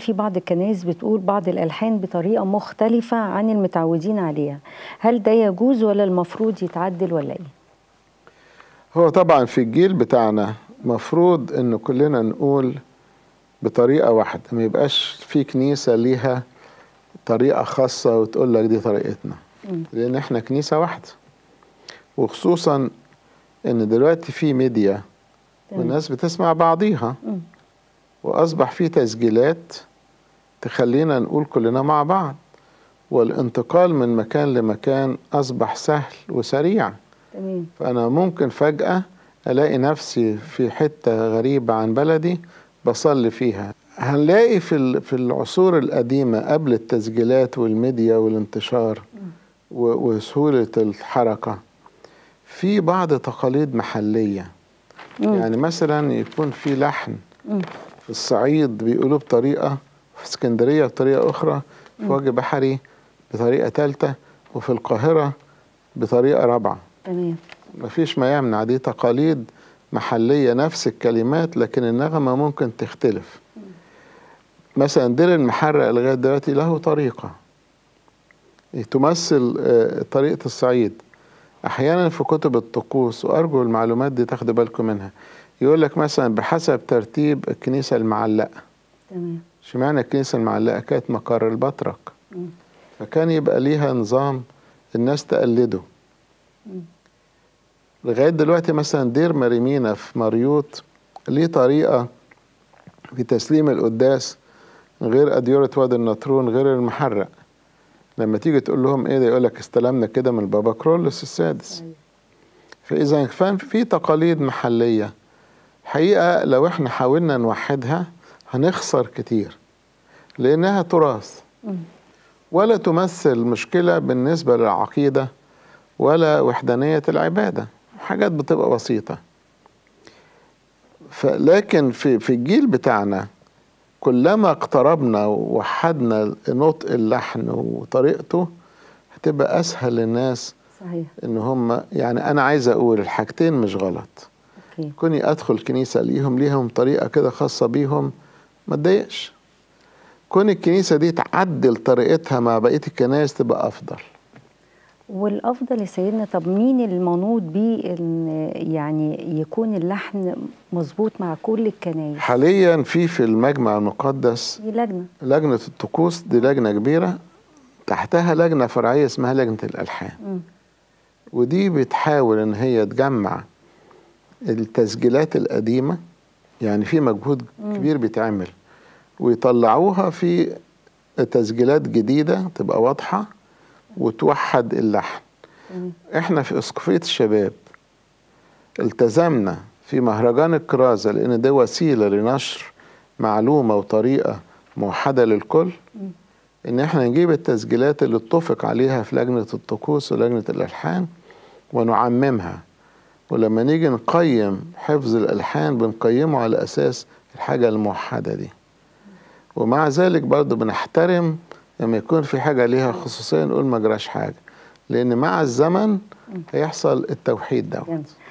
في بعض الكنائس بتقول بعض الالحان بطريقه مختلفه عن المتعودين عليها هل ده يجوز ولا المفروض يتعدل ولا ايه هو طبعا في الجيل بتاعنا مفروض ان كلنا نقول بطريقه واحده ما يبقاش في كنيسه ليها طريقه خاصه وتقول لك دي طريقتنا لان احنا كنيسه واحده وخصوصا ان دلوقتي في ميديا والناس بتسمع بعضيها واصبح في تسجيلات تخلينا نقول كلنا مع بعض والانتقال من مكان لمكان اصبح سهل وسريع تمام فانا ممكن فجاه الاقي نفسي في حته غريبه عن بلدي بصلي فيها هنلاقي في ال- في العصور القديمه قبل التسجيلات والميديا والانتشار و- وسهوله الحركه في بعض تقاليد محليه يعني مثلا يكون في لحن في الصعيد بيقولوه بطريقه في اسكندريه بطريقه اخرى في وجه بحري بطريقه ثالثه وفي القاهره بطريقه رابعه تمام مفيش ما يمنع دي تقاليد محلية نفس الكلمات لكن النغمة ممكن تختلف مثلا دير المحرق لغاية دلوقتي له طريقة تمثل آه، طريقة الصعيد أحيانا في كتب الطقوس وأرجو المعلومات دي تاخدوا بالكم منها يقول لك مثلا بحسب ترتيب الكنيسة المعلقة تمام اشمعنى الكنيسة المعلقة كانت مقر البطرك فكان يبقى ليها نظام الناس تقلده لغاية دلوقتي مثلا دير مريمينا في مريوط ليه طريقة في تسليم القداس غير أديرة وادي النطرون غير المحرق لما تيجي تقول لهم ايه ده يقول لك استلمنا كده من البابا كرولس السادس فإذا كان في تقاليد محلية حقيقة لو احنا حاولنا نوحدها هنخسر كتير لأنها تراث ولا تمثل مشكلة بالنسبة للعقيدة ولا وحدانية العبادة حاجات بتبقى بسيطة فلكن في في الجيل بتاعنا كلما اقتربنا ووحدنا نطق اللحن وطريقته هتبقى اسهل للناس صحيح ان هم يعني انا عايز اقول الحاجتين مش غلط اوكي كوني ادخل كنيسه ليهم ليهم طريقه كده خاصه بيهم ما اتضايقش كون الكنيسه دي تعدل طريقتها مع بقيه الكنائس تبقى افضل والافضل يا سيدنا طب مين المنوط بيه ان يعني يكون اللحن مظبوط مع كل الكنايس حاليا في في المجمع المقدس دي لجنه لجنه الطقوس دي لجنه كبيره تحتها لجنه فرعيه اسمها لجنه الالحان مم. ودي بتحاول ان هي تجمع التسجيلات القديمه يعني في مجهود كبير بيتعمل ويطلعوها في تسجيلات جديده تبقى واضحه وتوحد اللحن تمام. احنا في اسقفيه الشباب التزمنا في مهرجان الكرازه لان ده وسيله لنشر معلومه وطريقه موحده للكل ان احنا نجيب التسجيلات اللي اتفق عليها في لجنه الطقوس ولجنه الالحان ونعممها ولما نيجي نقيم حفظ الالحان بنقيمه على اساس الحاجه الموحده دي ومع ذلك برضه بنحترم لما يكون في حاجه ليها خصوصيه نقول ما جراش حاجه لان مع الزمن هيحصل التوحيد ده جميل.